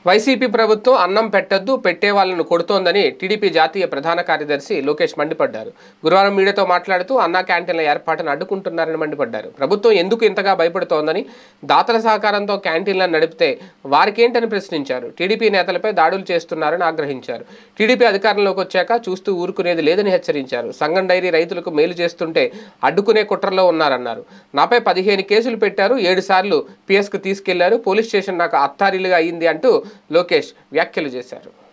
YCP ప్రభుత్వం అన్నం పెట్టొద్దు పెట్టే వాళ్ళను కొడుతోందని టీడీపీ జాతీయ ప్రధాన కార్యదర్శి లోకేష్ మండిపడ్డారు గురువారం మీడియాతో మాట్లాడుతూ అన్నా క్యాంటీన్ల ఏర్పాటును అడ్డుకుంటున్నారని మండిపడ్డారు ప్రభుత్వం ఎందుకు ఇంతగా భయపడుతోందని దాతల సహకారంతో క్యాంటీన్లను నడిపితే వారికేంటని ప్రశ్నించారు టీడీపీ నేతలపై దాడులు చేస్తున్నారని ఆగ్రహించారు టీడీపీ అధికారంలోకి వచ్చాక చూస్తూ ఊరుకునేది లేదని హెచ్చరించారు సంఘం డైరీ రైతులకు మేలు చేస్తుంటే అడ్డుకునే కుట్రలో ఉన్నారన్నారు నాపై పదిహేను కేసులు పెట్టారు ఏడు సార్లు పిఎస్కు తీసుకెళ్లారు పోలీస్ స్టేషన్ నాకు అత్తారిల్లుగా అయింది అంటూ లోకేష్ వ్యాఖ్యలు చేశారు